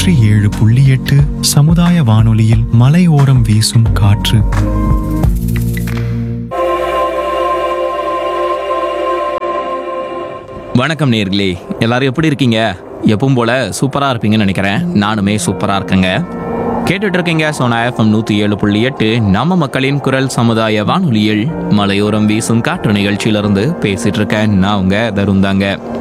நூற்றி ஏழு புள்ளி எட்டு சமுதாய வானொலியில் மலையோரம் வீசும் காற்று வணக்கம் நேர்களே எல்லாரும் எப்படி இருக்கீங்க எப்பவும் போல சூப்பராக இருப்பீங்கன்னு நினைக்கிறேன் நானுமே சூப்பராக இருக்கேங்க கேட்டுட்டு இருக்கீங்க சோனா எஃப்எம் நூற்றி ஏழு புள்ளி எட்டு நம்ம மக்களின் குரல் சமுதாய வானொலியில் மலையோரம் வீசும் காற்று நிகழ்ச்சியிலிருந்து பேசிட்டு இருக்கேன் நான் உங்க தருந்தாங்க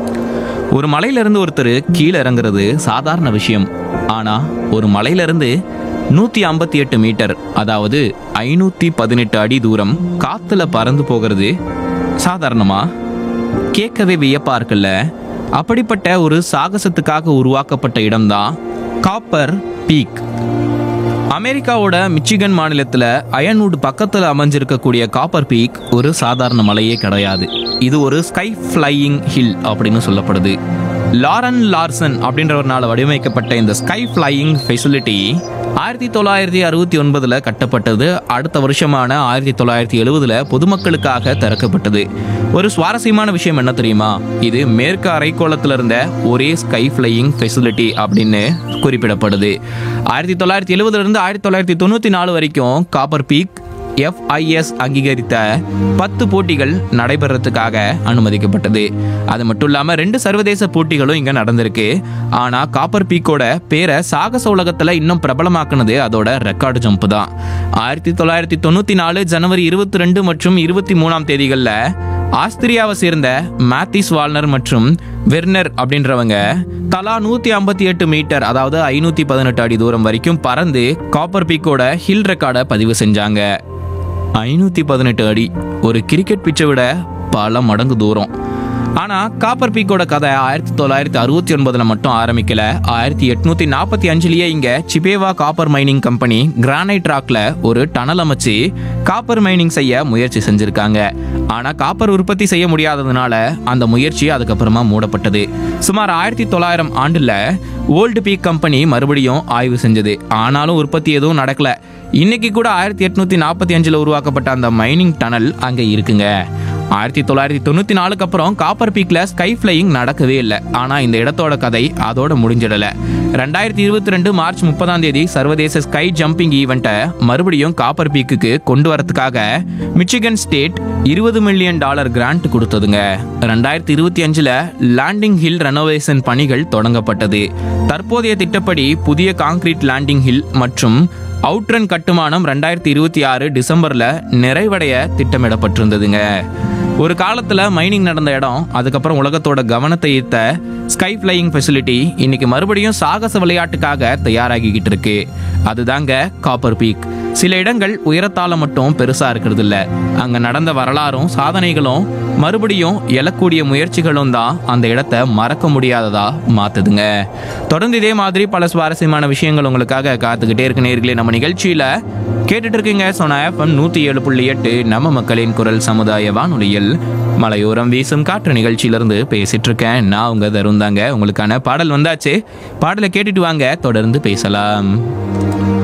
ஒரு மலையிலிருந்து ஒருத்தர் கீழே இறங்குறது சாதாரண விஷயம் ஆனா ஒரு மலையிலிருந்து நூத்தி ஐம்பத்தி எட்டு மீட்டர் அதாவது ஐநூத்தி பதினெட்டு அடி தூரம் காத்துல பறந்து போகிறது சாதாரணமா கேட்கவே வியப்பா இருக்குல்ல அப்படிப்பட்ட ஒரு சாகசத்துக்காக உருவாக்கப்பட்ட இடம்தான் காப்பர் பீக் அமெரிக்காவோட மிச்சிகன் மாநிலத்துல அயன்வுட் பக்கத்துல அமைஞ்சிருக்கக்கூடிய காப்பர் பீக் ஒரு சாதாரண மலையே கிடையாது இது ஒரு ஸ்கை ஃப்ளையிங் ஹில் அப்படின்னு சொல்லப்படுது லாரன் லார்சன் அப்படின்றவர்னால வடிவமைக்கப்பட்ட இந்த ஸ்கை ஃப்ளையிங் ஃபெசிலிட்டி ஆயிரத்தி தொள்ளாயிரத்தி அறுபத்தி ஒன்பதுல கட்டப்பட்டது அடுத்த வருஷமான ஆயிரத்தி தொள்ளாயிரத்தி எழுவதுல பொதுமக்களுக்காக திறக்கப்பட்டது ஒரு சுவாரஸ்யமான விஷயம் என்ன தெரியுமா இது மேற்கு அரைக்கோளத்துல இருந்த ஒரே ஸ்கை ஃப்ளையிங் ஃபெசிலிட்டி அப்படின்னு குறிப்பிடப்படுது ஆயிரத்தி தொள்ளாயிரத்தி எழுவதுல இருந்து ஆயிரத்தி தொள்ளாயிரத்தி தொண்ணூத்தி நாலு வரைக்கும் காப்பர் பீக் எஃப்ஐஎஸ் அங்கீகரித்த பத்து போட்டிகள் நடைபெறத்துக்காக அனுமதிக்கப்பட்டது அது மட்டும் இல்லாம ரெண்டு சர்வதேச போட்டிகளும் இங்க நடந்திருக்கு ஆனா காப்பர் பீக்கோட பேரை சாகச உலகத்துல இன்னும் பிரபலமாக்குனது அதோட ரெக்கார்டு ஜம்ப் தான் ஆயிரத்தி தொள்ளாயிரத்தி தொண்ணூத்தி நாலு ஜனவரி இருபத்தி ரெண்டு மற்றும் இருபத்தி மூணாம் தேதிகள்ல ஆஸ்திரியாவை சேர்ந்த மேத்திஸ் வால்னர் மற்றும் வெர்னர் அப்படின்றவங்க தலா நூத்தி ஐம்பத்தி எட்டு மீட்டர் அதாவது ஐநூத்தி பதினெட்டு அடி தூரம் வரைக்கும் பறந்து காப்பர் பீக்கோட ஹில் ரெக்கார்டை பதிவு செஞ்சாங்க ஐநூத்தி பதினெட்டு அடி ஒரு கிரிக்கெட் பிச்சை விட பல மடங்கு தூரம் ஆனா காப்பர் பீக்கோட கதை ஆயிரத்தி தொள்ளாயிரத்தி அறுபத்தி ஒன்பதுல மட்டும் ஆரம்பிக்கல ஆயிரத்தி எட்நூத்தி நாற்பத்தி அஞ்சுலயே இங்க Chippewa copper mining company granite ராக்ல ஒரு டனல் அமைச்சு காப்பர் மைனிங் செய்ய முயற்சி செஞ்சிருக்காங்க ஆனா காப்பர் உற்பத்தி செய்ய முடியாததுனால அந்த முயற்சி அதுக்கப்புறமா மூடப்பட்டது சுமார் ஆயிரத்தி தொள்ளாயிரம் ஆண்டுல ஓல்டு பீக் கம்பெனி மறுபடியும் ஆய்வு செஞ்சது ஆனாலும் உற்பத்தி எதுவும் நடக்கல இன்னைக்கு கூட ஆயிரத்தி எட்நூத்தி நாற்பத்தி அஞ்சுல உருவாக்கப்பட்ட அந்த மைனிங் டனல் அங்க இருக்குங்க ஆயிரத்தி தொள்ளாயிரத்தி தொண்ணூத்தி நாலுக்கு அப்புறம் காப்பர் பீக்ல ஸ்கை ஃபிளையிங் நடக்கவே இல்லை ஆனா இந்த இடத்தோட கதை அதோட முடிஞ்சிடல ரெண்டாயிரத்தி இருபத்தி ரெண்டு மார்ச் முப்பதாம் தேதி சர்வதேச ஸ்கை ஜம்பிங் ஈவெண்ட்டை மறுபடியும் காப்பர் பீக்குக்கு கொண்டு வரதுக்காக மிச்சிகன் ஸ்டேட் இருபது மில்லியன் டாலர் கிராண்ட் கொடுத்ததுங்க ரெண்டாயிரத்தி இருபத்தி அஞ்சுல லேண்டிங் ஹில் ரெனோவேஷன் பணிகள் தொடங்கப்பட்டது தற்போதைய திட்டப்படி புதிய கான்கிரீட் லேண்டிங் ஹில் மற்றும் அவுட்ரன் கட்டுமானம் ரெண்டாயிரத்தி இருபத்தி ஆறு டிசம்பர்ல நிறைவடைய திட்டமிடப்பட்டிருந்ததுங்க ஒரு காலத்துல மைனிங் நடந்த இடம் அதுக்கப்புறம் உலகத்தோட கவனத்தை ஈர்த்த ஸ்கை ஃப்ளையிங் ஃபெசிலிட்டி இன்னைக்கு மறுபடியும் சாகச விளையாட்டுக்காக தயாராகிக்கிட்டு இருக்கு அதுதாங்க காப்பர் பீக் சில இடங்கள் உயரத்தால மட்டும் பெருசா இருக்கிறது இல்ல அங்க நடந்த வரலாறும் சாதனைகளும் மறுபடியும் எழக்கூடிய முயற்சிகளும் தான் அந்த இடத்த மறக்க முடியாததா மாத்துதுங்க தொடர்ந்து இதே மாதிரி பல சுவாரஸ்யமான விஷயங்கள் உங்களுக்காக காத்துக்கிட்டே இருக்கு நேர்களே நம்ம நிகழ்ச்சியில கேட்டுட்டு இருக்கீங்க சோனா எஃப்எம் நூத்தி ஏழு புள்ளி எட்டு நம்ம மக்களின் குரல் சமுதாய வானொலியில் மலையோரம் வீசும் காற்று நிகழ்ச்சியிலிருந்து பேசிட்டு இருக்கேன் நான் உங்க தருந்தாங்க உங்களுக்கான பாடல் வந்தாச்சு பாடலை கேட்டுட்டு வாங்க தொடர்ந்து பேசலாம்